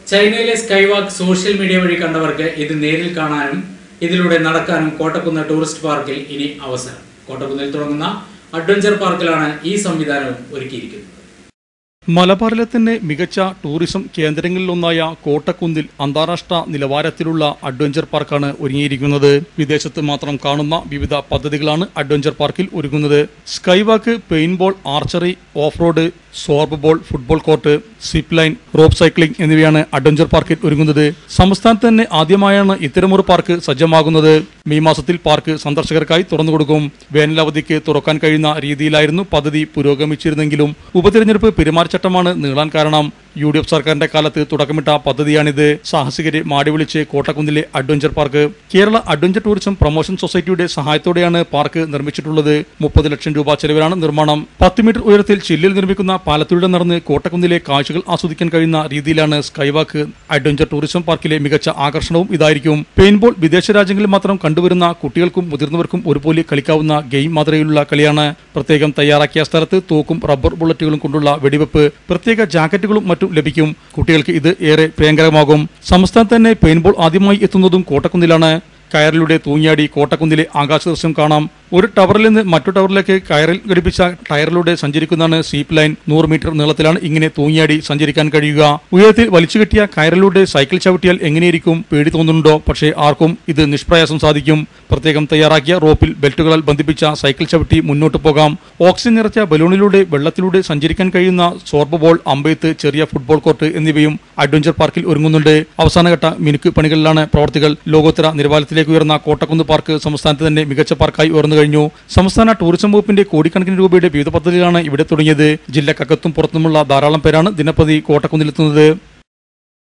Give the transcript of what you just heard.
ചൈനയിലെ skywalk social media വഴി കണ്ടവർക്ക് ഇത് നേരിൽ കാണാനും ഇതിലൂടെ നടക്കാനും കോട്ടക്കുന്ന് ടൂറിസ്റ്റ് പാർക്കിൽ ഇനി അവസരം കോട്ടക്കുന്നിൽ തുടങ്ങുന്ന അഡ്വഞ്ചർ പാർക്കിലാണ് ഈ സംവിധാനവും ഒരുക്കിയിരിക്കുന്നത് മലബാറിലെ തന്നെ മികച്ച ടൂറിസം കേന്ദ്രങ്ങളിലൊന്നായ കോട്ടക്കുന്നിൽ അന്താരാഷ്ട്ര നിലവാരത്തിലുള്ള അഡ്വഞ്ചർ പാർക്കാണ് ഒരുങ്ങിയിരിക്കുന്നത് വിദേശത്ത് മാത്രം കാണുന്ന വിവിധ പദ്ധതികളാണ് അഡ്വഞ്ചർ പാർക്കിൽ ഒരുങ്ങുന്നത് skywalk paintball archery off road zorb ball football court zip line rope cycling എന്നിവയാണ് അഡ്വഞ്ചർ പാർക്കിൽ ഒരുങ്ങുന്നത് സംസ്ഥാനത്ത് തന്നെ ആദ്യമായാണ് ഇത്തരമൊരു പാർക്ക് സജ്ജമാകുന്നത് മെയ് മാസത്തിൽ പാർക്ക് സന്ദർശകർക്കായി തുറന്നു കൊടുക്കും വേനലവധിക്ക് തുറക്കാൻ കഴിയുന്ന രീതിയിലായിരുന്നു പദ്ധതി പുരോഗമിച്ചിരുന്നെങ്കിലും ഉപതെരഞ്ഞെടുപ്പ് പെരുമാറ്റച്ചട്ടമാണ് നീളാൻ കാരണം യു ഡി എഫ് സർക്കാരിന്റെ കാലത്ത് തുടക്കമിട്ട പദ്ധതിയാണിത് സാഹസികരെ മാടി വിളിച്ച് കോട്ടക്കുന്നിലെ adventure park Kerala adventure tourism promotion സൊസൈറ്റിയുടെ സഹായത്തോടെയാണ് പാർക്ക് നിർമ്മിച്ചിട്ടുള്ളത് മുപ്പത് ലക്ഷം രൂപ ചെലവിലാണ് നിർമ്മാണം പത്ത് മീറ്റർ ഉയരത്തിൽ ചില്ലിൽ നിർമ്മിക്കുന്ന പാലത്തിലൂടെ നടന്ന് കോട്ടക്കുന്നിലെ കാഴ്ചകൾ ആസ്വദിക്കാൻ കഴിയുന്ന രീതിയിലാണ് സ്കൈവാക്ക് അഡ്വഞ്ചർ ടൂറിസം പാർക്കിലെ മികച്ച ആകർഷണവും ഇതായിരിക്കും പെയിന്റ്ബോൾ വിദേശ രാജ്യങ്ങളിൽ മാത്രം കണ്ടുവരുന്ന കുട്ടികൾക്കും മുതിർന്നവർക്കും ഒരുപോലെ കളിക്കാവുന്ന ഗെയിം മാതൃകയിലുള്ള കളിയാണ് പ്രത്യേകം തയ്യാറാക്കിയ സ്ഥലത്ത് തോക്കും റബ്ബർ ബുള്ളറ്റുകളും കൊണ്ടുള്ള വെടിവെപ്പ് പ്രത്യേക ജാക്കറ്റുകളും മറ്റും ലഭിക്കും കുട്ടികൾക്ക് ഇത് ഏറെ പ്രിയങ്കരമാകും സംസ്ഥാനത്ത് തന്നെ പെയിന്റ്ബോൾ ആദ്യമായി എത്തുന്നതും കോട്ടക്കുന്നിലാണ് കയറിലൂടെ തൂങ്ങിയാടി കോട്ടക്കുന്നിലെ ആകാശ ദൃശ്യം കാണാം ഒരു ടവറിൽ നിന്ന് മറ്റു ടവറിലേക്ക് കയറിൽ ഘടിപ്പിച്ച ടയറിലൂടെ സഞ്ചരിക്കുന്നതാണ് സീപ്പ് ലൈൻ നൂറ് മീറ്റർ നീളത്തിലാണ് ഇങ്ങനെ തൂങ്ങിയാടി സഞ്ചരിക്കാൻ കഴിയുക ഉയരത്തിൽ വലിച്ചു കെട്ടിയ കയറിലൂടെ സൈക്കിൾ ചവിട്ടിയാൽ എങ്ങനെയിരിക്കും പേടി തോന്നുന്നുണ്ടോ പക്ഷേ ആർക്കും ഇത് നിഷ്പ്രയാസം സാധിക്കും പ്രത്യേകം തയ്യാറാക്കിയ റോപ്പിൽ ബെൽറ്റുകളാൽ ബന്ധിപ്പിച്ച സൈക്കിൾ ചവിട്ടി മുന്നോട്ട് പോകാം ഓക്സിജൻ നിറച്ച ബലൂണിലൂടെ വെള്ളത്തിലൂടെ സഞ്ചരിക്കാൻ കഴിയുന്ന സോർബ് ബോൾ അമ്പെയ്ത്ത് ചെറിയ ഫുട്ബോൾ കോർട്ട് എന്നിവയും അഡ്വഞ്ചർ പാർക്കിൽ ഒരുങ്ങുന്നുണ്ട് അവസാനഘട്ട മിനുക്ക് പണികളിലാണ് പ്രവർത്തികൾ ലോകോത്തര നിലവാരത്തിലേക്ക് ഉയർന്ന കോട്ടക്കുന്ന് പാർക്ക് സംസ്ഥാനത്ത് തന്നെ മികച്ച പാർക്കായി ഉയർന്നു കഴിഞ്ഞു സംസ്ഥാന ടൂറിസം വകുപ്പിന്റെ കോടിക്കണക്കിന് രൂപയുടെ വിവിധ പദ്ധതികളാണ് ഇവിടെ തുടങ്ങിയത് ജില്ലക്കകത്തും പുറത്തുമുള്ള ധാരാളം പേരാണ് ദിനപ്രതി കോട്ടക്കുന്നിലെത്തുന്നത്